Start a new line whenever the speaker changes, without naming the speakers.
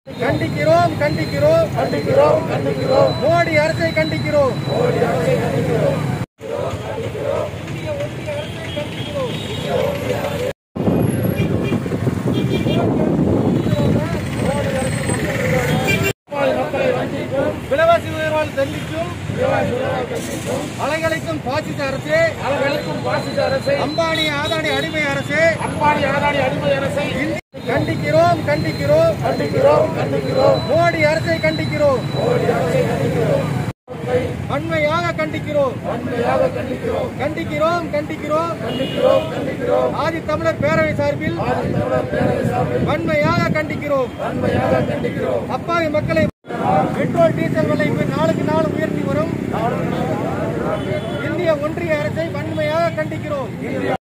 கண்டிக்கிறோம் கண்டிக்கிறோம்
கண்டிக்கிறோம் கண்டிக்கிறோம்
மோடி அரசை கண்டிக்கிறோம்
மக்களை வஞ்சிக்கும்
விலைவாசி உயர்வால் தண்டிக்கும் அலைகளைக்கும் பாசிச அரசே
அளவெடுக்கும் பாசிச அரசை
அம்பானி ஆதானி அடிமை அரசே
அம்பானி ஆதானி அடிமை அரசை
கண்டிக்கிறோம் கண்டிக்கிறோம்
கண்டிக்கிறோம் கண்டிக்கிறோம்
மோடி அரசை கண்டிக்கிறோம் வன்மையாக கண்டிக்கிறோம்
வன்மையாக கண்டிக்கிறோம்
கண்டிக்கிறோம் கண்டிக்கிறோம்
கண்டிக்கிறோம் கண்டிக்கிறோம்
ஆதி தமிழர் பேரவை சார்பில்
ஆதித்தமிழர் பேரவை சார்பில்
வன்மையாக கண்டிக்கிறோம்
வன்மையாக கண்டிக்கிறோம்
அப்பாவி மக்களை பெட்ரோல் டீசல் விலை நாளுக்கு நாள் உயர்த்தி வரும் இந்திய ஒன்றிய அரசை வன்மையாக கண்டிக்கிறோம்